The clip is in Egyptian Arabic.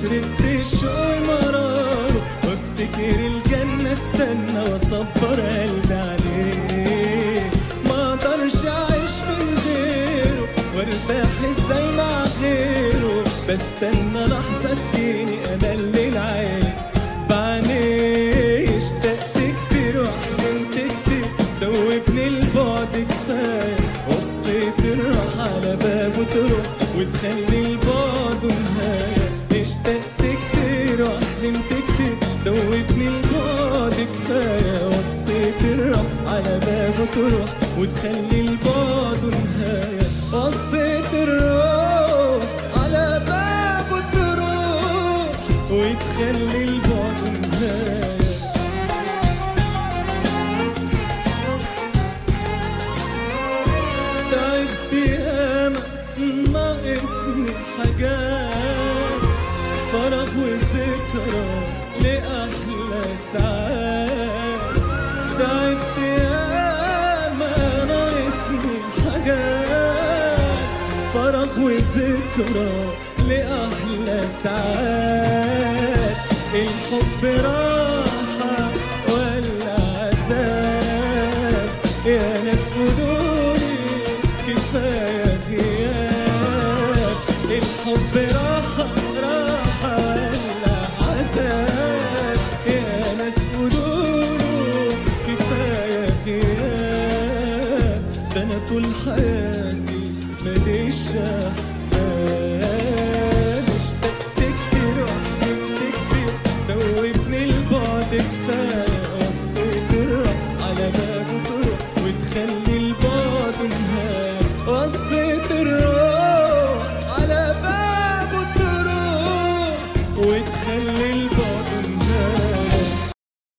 شربت الشوق مراره وافتكر الجنة استنى واصبر قلبي عليه ما اقدرش اعيش من غيره وارتاح ازاي مع غيره بستنى لحظة تجيني امل للعين بعينيه اشتقت كتير وحلمت كتير دوبني البعد كفاية وصيت الراحة على بابه تروح وتخلي البعد نهاية اشتقت كتير وحلمت كتير دوبني البعد كفاية وصيت الراحة على بابه تروح وتخلي البعد نهاية وصيت الروح على بابه تروح وتخلي البعد نهاية تعبت ياما ناقصني حاجات فرح وذكرى لأحلى ساعات تعبت ياما ناقصني حاجات فرح وذكرى لأحلى ساعات الحب راحة ولا عذاب يا ناس قولولي كفاية غياب الحب راحة راحة ولا عذاب يا ناس قولولي كفاية غياب ده أنا طول حياتي ماليش أحباب اشتقت كتير وحكيت كتير دوبني البعد كفاية وصيت الروح على بابه تروح وتخلي البعد نهاية وصيت الروح على بابه تروح وتخلي